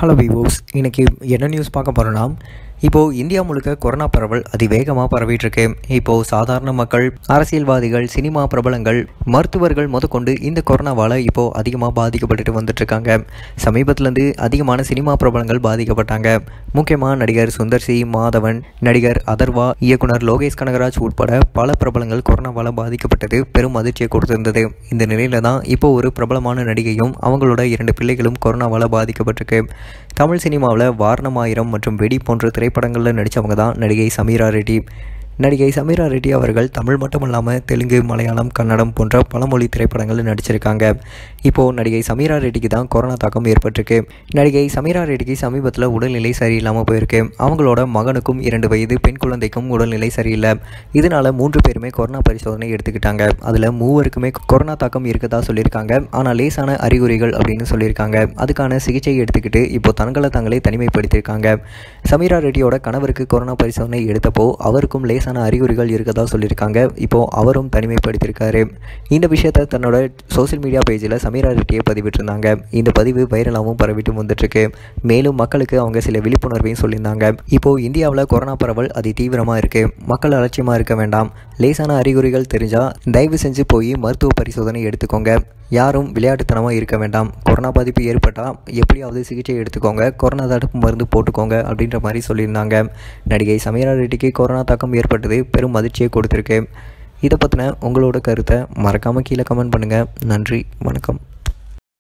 hello விவோஸ் இன்னைக்கு என்ன news பார்க்க போகிறோன்னா இப்போது இந்தியா முழுக்க கொரோனா பரவல் அதிவேகமாக பரவிட்டு இருக்கு இப்போது சாதாரண மக்கள் அரசியல்வாதிகள் சினிமா பிரபலங்கள் மருத்துவர்கள் முதற்கொண்டு இந்த கொரோனாவால் இப்போது அதிகமாக பாதிக்கப்பட்டுட்டு வந்துட்டு இருக்காங்க சமீபத்துலேருந்து அதிகமான சினிமா பிரபலங்கள் பாதிக்கப்பட்டாங்க முக்கியமாக நடிகர் சுந்தர் சி மாதவன் நடிகர் அதர்வா இயக்குனர் லோகேஷ் கனகராஜ் உட்பட பல பிரபலங்கள் கொரோனாவால் பாதிக்கப்பட்டது பெரும் அதிர்ச்சியை கொடுத்திருந்தது இந்த நிலையில தான் இப்போ ஒரு பிரபலமான நடிகையும் அவங்களோட இரண்டு பிள்ளைகளும் கொரோனாவால் பாதிக்கப்பட்டிருக்கு தமிழ் சினிமாவில் வாரணமாயிரம் மற்றும் வெடி போன்ற திரைப்படங்களில் நடித்தவங்க தான் நடிகை சமீரா ரெட்டி நடிகை சமீரா ரெட்டி அவர்கள் தமிழ் மட்டும் இல்லாமல் தெலுங்கு மலையாளம் கன்னடம் போன்ற பல மொழி திரைப்படங்களில் நடிச்சிருக்காங்க இப்போது நடிகை சமீரா ரெட்டிக்கு தான் கொரோனா தாக்கம் ஏற்பட்டிருக்கு நடிகை சமீரா ரெட்டிக்கு சமீபத்தில் உடல்நிலை சரியில்லாமல் போயிருக்கு அவங்களோட மகனுக்கும் இரண்டு வயது பெண் குழந்தைக்கும் உடல்நிலை சரியில்லை இதனால மூன்று பேருமே கொரோனா பரிசோதனை எடுத்துக்கிட்டாங்க அதில் மூவருக்குமே கொரோனா தாக்கம் இருக்கதா சொல்லியிருக்காங்க ஆனால் லேசான அறிகுறிகள் அப்படின்னு சொல்லியிருக்காங்க அதுக்கான சிகிச்சை எடுத்துக்கிட்டு இப்போ தங்களை தங்களே தனிமைப்படுத்தியிருக்காங்க சமீரா ரெட்டியோட கணவருக்கு கொரோனா பரிசோதனை எடுத்தப்போ அவருக்கும் லேசான அறிகுறிகள் இருக்கதா சொல்லியிருக்காங்க இப்போ அவரும் தனிமைப்படுத்தியிருக்காரு இந்த விஷயத்தை தன்னோட சோஷியல் மீடியா பேஜில் சமீரா ரெட்டியை பதிவிட்டிருந்தாங்க இந்த பதிவு வைரலாகவும் பரவிட்டு வந்துட்டுருக்கு மேலும் மக்களுக்கு அவங்க சில விழிப்புணர்வையும் சொல்லியிருந்தாங்க இப்போ இந்தியாவில் கொரோனா பரவல் அதி தீவிரமாக இருக்கு மக்கள் அலட்சியமாக இருக்க வேண்டாம் லேசான அறிகுறிகள் தெரிஞ்சால் தயவு செஞ்சு போய் மருத்துவ பரிசோதனை எடுத்துக்கோங்க யாரும் விளையாட்டுத்தனமாக இருக்க வேண்டாம் கொரோனா பாதிப்பு ஏற்பட்டால் எப்படியாவது சிகிச்சை எடுத்துக்கோங்க கொரோனா தடுப்பு மருந்து போட்டுக்கோங்க அப்படின்ற மாதிரி சொல்லியிருந்தாங்க நடிகை சமீரா ரெட்டிக்கு கொரோனா தாக்கம் ஏற்பட்டது பெரும் அதிர்ச்சியை கொடுத்துருக்கு இதை பற்றின உங்களோட கருத்தை மறக்காமல் கீழே கமெண்ட் பண்ணுங்கள் நன்றி வணக்கம்